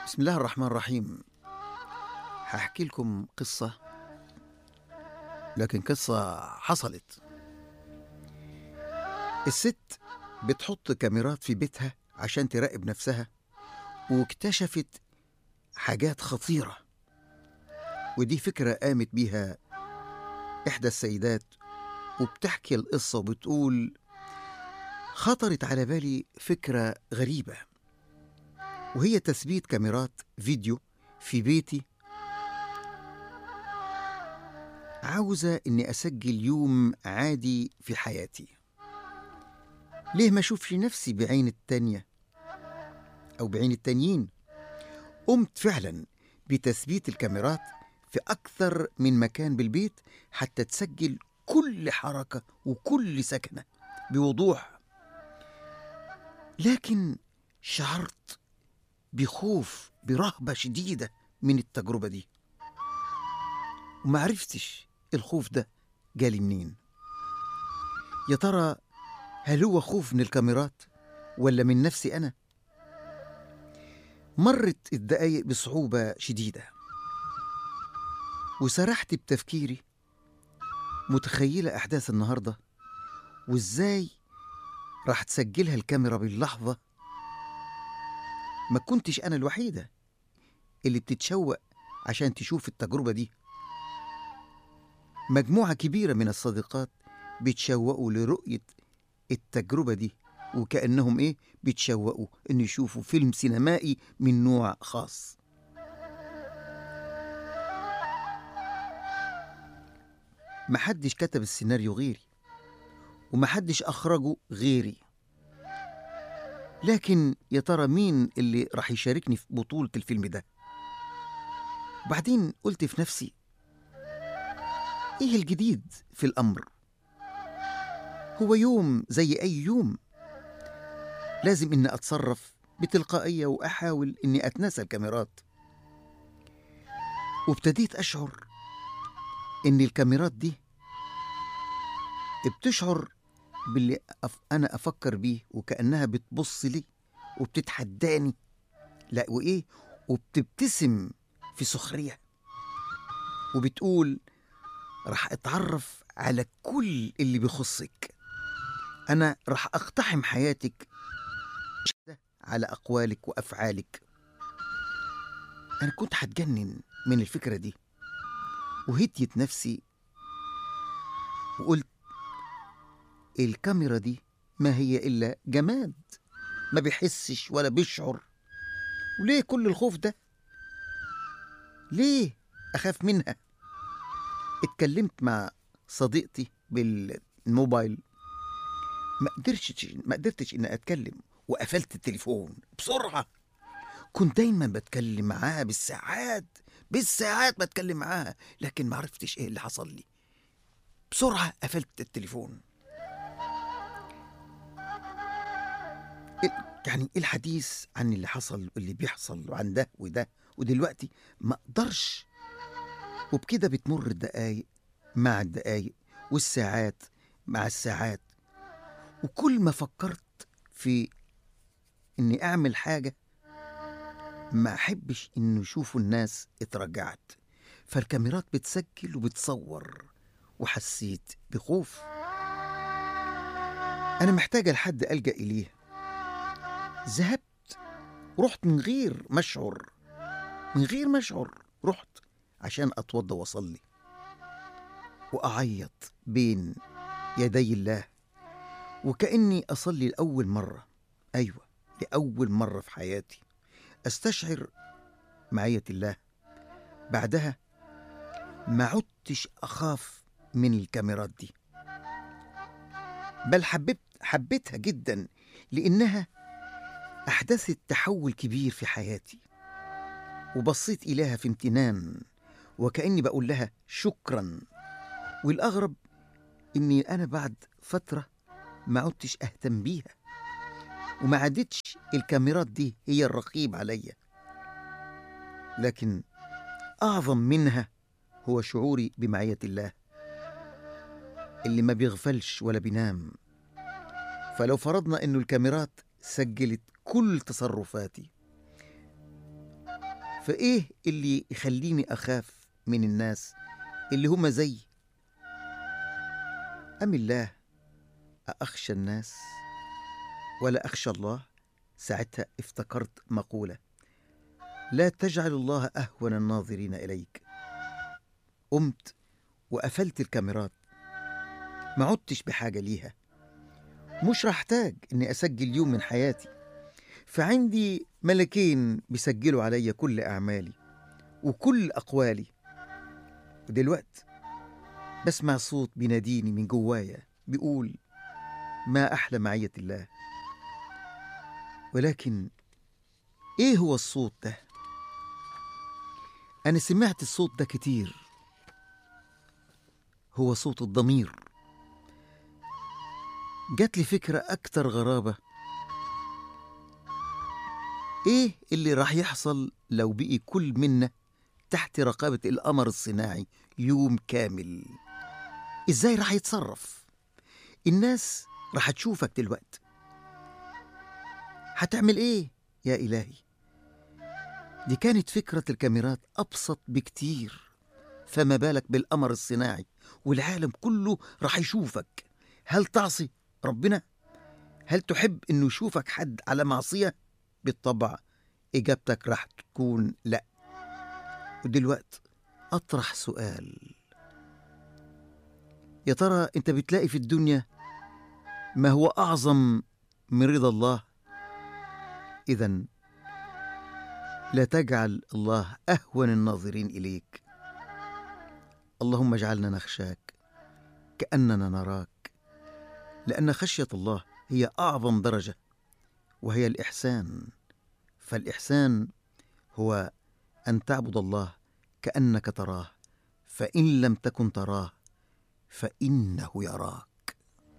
بسم الله الرحمن الرحيم هحكي لكم قصة لكن قصة حصلت الست بتحط كاميرات في بيتها عشان تراقب نفسها واكتشفت حاجات خطيرة ودي فكرة قامت بيها إحدى السيدات وبتحكي القصة وبتقول خطرت على بالي فكرة غريبة وهي تثبيت كاميرات فيديو في بيتي عاوزة إني أسجل يوم عادي في حياتي ليه ما أشوفش نفسي بعين التانية أو بعين التانيين قمت فعلا بتثبيت الكاميرات في أكثر من مكان بالبيت حتى تسجل كل حركة وكل سكنة بوضوح لكن شعرت بخوف برهبة شديدة من التجربة دي وما عرفتش الخوف ده جالي منين يا ترى هل هو خوف من الكاميرات ولا من نفسي أنا مرت الدقايق بصعوبة شديدة وسرحت بتفكيري متخيلة أحداث النهاردة وإزاي راح تسجلها الكاميرا باللحظة ما كنتش أنا الوحيدة اللي بتتشوق عشان تشوف التجربة دي مجموعة كبيرة من الصديقات بيتشوقوا لرؤية التجربة دي وكأنهم إيه بيتشوقوا إن يشوفوا فيلم سينمائي من نوع خاص محدش كتب السيناريو غيري ومحدش أخرجه غيري لكن يا ترى مين اللي راح يشاركني في بطولة الفيلم ده وبعدين قلت في نفسي ايه الجديد في الأمر هو يوم زي أي يوم لازم إني أتصرف بتلقائية وأحاول إني أتناسى الكاميرات وابتديت أشعر إن الكاميرات دي بتشعر باللي أف أنا أفكر بيه وكأنها بتبص لي وبتتحداني لا وإيه وبتبتسم في سخرية وبتقول راح أتعرف على كل اللي بيخصك أنا راح أقتحم حياتك على أقوالك وأفعالك أنا كنت هتجنن من الفكرة دي وهديت نفسي وقلت الكاميرا دي ما هي إلا جماد ما بيحسش ولا بيشعر وليه كل الخوف ده ليه أخاف منها اتكلمت مع صديقتي بالموبايل ما قدرتش ما قدرتش اني اتكلم وقفلت التليفون بسرعه كنت دايما بتكلم معاها بالساعات بالساعات بتكلم معاها لكن ما عرفتش ايه اللي حصل لي بسرعه قفلت التليفون يعني ايه الحديث عن اللي حصل واللي بيحصل وعن ده وده ودلوقتي ما اقدرش وبكده بتمر الدقايق مع الدقايق والساعات مع الساعات وكل ما فكرت في اني اعمل حاجه ما احبش انه يشوفوا الناس اترجعت فالكاميرات بتسجل وبتصور وحسيت بخوف انا محتاجه لحد الجا اليه ذهبت رحت من غير ما اشعر من غير ما اشعر رحت عشان اتوضى واصلي واعيط بين يدي الله وكاني اصلي لاول مره ايوه لاول مره في حياتي استشعر معيه الله بعدها ما عدتش اخاف من الكاميرات دي بل حببت حبيتها جدا لانها احدثت تحول كبير في حياتي وبصيت اليها في امتنان وكاني بقول لها شكرا والاغرب اني انا بعد فتره ما عدتش اهتم بيها وما عادتش الكاميرات دي هي الرقيب عليا لكن اعظم منها هو شعوري بمعيه الله اللي ما بيغفلش ولا بينام فلو فرضنا انه الكاميرات سجلت كل تصرفاتي فإيه اللي يخليني أخاف من الناس اللي هم زي أم الله أخشى الناس ولا أخشى الله ساعتها افتكرت مقولة لا تجعل الله أهون الناظرين إليك قمت وقفلت الكاميرات ما عدتش بحاجة ليها مش راح احتاج اني اسجل يوم من حياتي فعندي ملكين بيسجلوا عليا كل اعمالي وكل اقوالي ودلوقت بسمع صوت بيناديني من جوايا بيقول ما احلى معيه الله ولكن ايه هو الصوت ده انا سمعت الصوت ده كتير هو صوت الضمير جات لي فكرة أكتر غرابة إيه اللي راح يحصل لو بقي كل منا تحت رقابة القمر الصناعي يوم كامل إزاي راح يتصرف الناس راح تشوفك دلوقتي هتعمل إيه يا إلهي دي كانت فكرة الكاميرات أبسط بكتير فما بالك بالقمر الصناعي والعالم كله راح يشوفك هل تعصي ربنا هل تحب انه يشوفك حد على معصيه بالطبع اجابتك راح تكون لا ودلوقت اطرح سؤال يا ترى انت بتلاقي في الدنيا ما هو اعظم من رضا الله اذا لا تجعل الله اهون الناظرين اليك اللهم اجعلنا نخشاك كاننا نراك لان خشيه الله هي اعظم درجه وهي الاحسان فالاحسان هو ان تعبد الله كانك تراه فان لم تكن تراه فانه يراك